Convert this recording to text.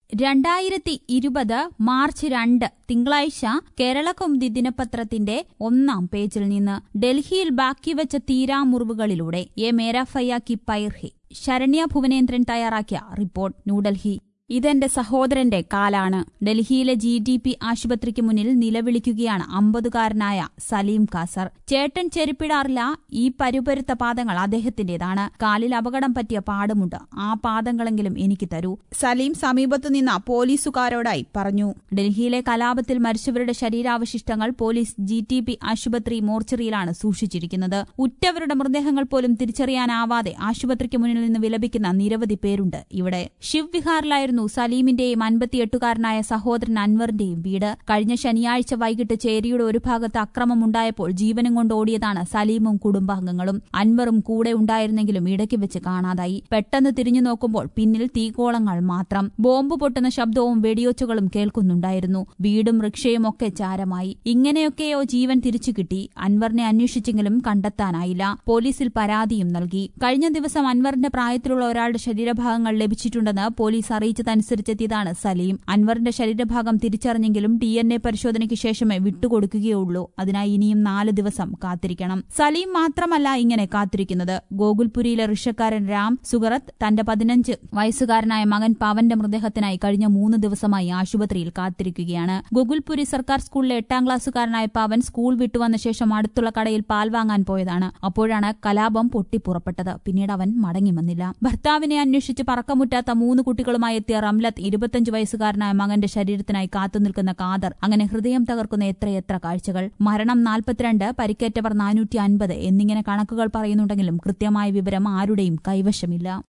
രണ്ടായിരത്തി ഇരുപത് മാർച്ച് രണ്ട് തിങ്കളാഴ്ച കേരളകൗമുദി ദിനപത്രത്തിന്റെ ഒന്നാം പേജിൽ നിന്ന് ഡൽഹിയിൽ ബാക്കിവെച്ച തീരാമുറിവുകളിലൂടെ എ മേരാ ഫയ്യ കി പൈർഹി ശരണ്യ ഭുവനേന്ദ്രൻ തയ്യാറാക്കിയ റിപ്പോർട്ട് ന്യൂഡൽഹി ഇതെന്റെ സഹോദരന്റെ കാലാണ് ഡൽഹിയിലെ ജി ഡി പി ആശുപത്രിക്ക് മുന്നിൽ നിലവിളിക്കുകയാണ് അമ്പതുകാരനായ സലീം കാസർ ചേട്ടൻ ചെരുപ്പിടാറില്ല ഈ പരുപരുത്ത പാദങ്ങൾ അദ്ദേഹത്തിന്റേതാണ് കാലിൽ അപകടം പറ്റിയ പാടുമുണ്ട് ആ പാദങ്ങളെങ്കിലും എനിക്ക് തരൂ സലീം സമീപത്തു നിന്ന പോലീസുകാരോടായി പറഞ്ഞു ഡൽഹിയിലെ കലാപത്തിൽ മരിച്ചവരുടെ ശരീരാവശിഷ്ടങ്ങൾ പോലീസ് ജി ടി പി ആശുപത്രി മോർച്ചറിയിലാണ് സൂക്ഷിച്ചിരിക്കുന്നത് ഉറ്റവരുടെ മൃതദേഹങ്ങൾ പോലും തിരിച്ചറിയാനാവാതെ ആശുപത്രിക്ക് മുന്നിൽ നിന്ന് വിലപിക്കുന്ന നിരവധി പേരുണ്ട് ഇവിടെ ശിവ് വിഹാറിലായിരുന്നു സലീമിന്റെയും അൻപത്തിയെട്ടുകാരനായ സഹോദരൻ അൻവറിന്റെയും വീട് കഴിഞ്ഞ ശനിയാഴ്ച വൈകിട്ട് ചേരിയുടെ ഒരു ഭാഗത്ത് അക്രമമുണ്ടായപ്പോൾ ജീവനും കൊണ്ട് ഓടിയതാണ് സലീമും കുടുംബാംഗങ്ങളും അൻവറും കൂടെ ഉണ്ടായിരുന്നെങ്കിലും ഇടയ്ക്ക് വെച്ച് കാണാതായി പെട്ടെന്ന് തിരിഞ്ഞു നോക്കുമ്പോൾ പിന്നിൽ തീകോളങ്ങൾ മാത്രം ബോംബ് പൊട്ടുന്ന ശബ്ദവും വെടിയൊച്ചകളും കേൾക്കുന്നുണ്ടായിരുന്നു വീടും റിക്ഷയും ഒക്കെ ചാരമായി ഇങ്ങനെയൊക്കെയോ ജീവൻ തിരിച്ചു കിട്ടി അൻവറിനെ അന്വേഷിച്ചെങ്കിലും കണ്ടെത്താനായില്ല പോലീസിൽ പരാതിയും നൽകി കഴിഞ്ഞ ദിവസം അൻവറിന്റെ പ്രായത്തിലുള്ള ഒരാളുടെ ശരീരഭാഗങ്ങൾ ലഭിച്ചിട്ടുണ്ടെന്ന് പോലീസ് അറിയിച്ചതനുസരിച്ചെത്തിയതാണ് സലീം അൻവറിന്റെ ശരീരഭാഗം തിരിച്ചറിഞ്ഞെങ്കിലും ഡി എൻ എ പരിശോധനയ്ക്ക് ശേഷമേ വിട്ടുകൊടുക്കുകയുള്ളൂ അതിനായി ഇനിയും നാല് ദിവസം കാത്തിരിക്കണം സലീം മാത്രമല്ല ഇങ്ങനെ കാത്തിരിക്കുന്നത് ഗോകുൽപുരിയിലെ ഋഷക്കാരൻ രാം സുഗറത്ത് തന്റെ പതിനഞ്ച് വയസ്സുകാരനായ മകൻ പവന്റെ മൃതദേഹത്തിനായി കഴിഞ്ഞ മൂന്ന് ദിവസമായി ആശുപത്രിയിൽ കാത്തിരിക്കുകയാണ് ഗോകുൽപുരി സർക്കാർ സ്കൂളിലെ എട്ടാം ക്ലാസ്സുകാരനായ പവൻ സ്കൂൾ വിട്ടുവന്ന ശേഷം അടുത്തുള്ള കടയിൽ പാൽ വാങ്ങാൻ പോയതാണ് അപ്പോഴാണ് കലാപം പൊട്ടിപ്പുറപ്പെട്ടത് പിന്നീട് അവൻ മടങ്ങി വന്നില്ല ഭർത്താവിനെ അന്വേഷിച്ച് പറക്കമുറ്റാത്ത മൂന്ന് കുട്ടികളുമായി എത്തിയ റംലത്ത് ഇരുപത്തിയഞ്ച് വയസ്സുകാരനായ മകന്റെ ശരീരത്തിനായി കാത്തുനിൽക്കുന്ന കാദർ അങ്ങനെ ഹൃദയം തകർക്കുന്ന എത്രയെത്ര കാഴ്ചകൾ മരണം നാൽപ്പത്തിരണ്ട് പരിക്കേറ്റവർ നാനൂറ്റി അൻപത് എന്നിങ്ങനെ കണക്കുകൾ പറയുന്നുണ്ടെങ്കിലും കൃത്യമായ വിവരം ആരുടെയും കൈവശമില്ല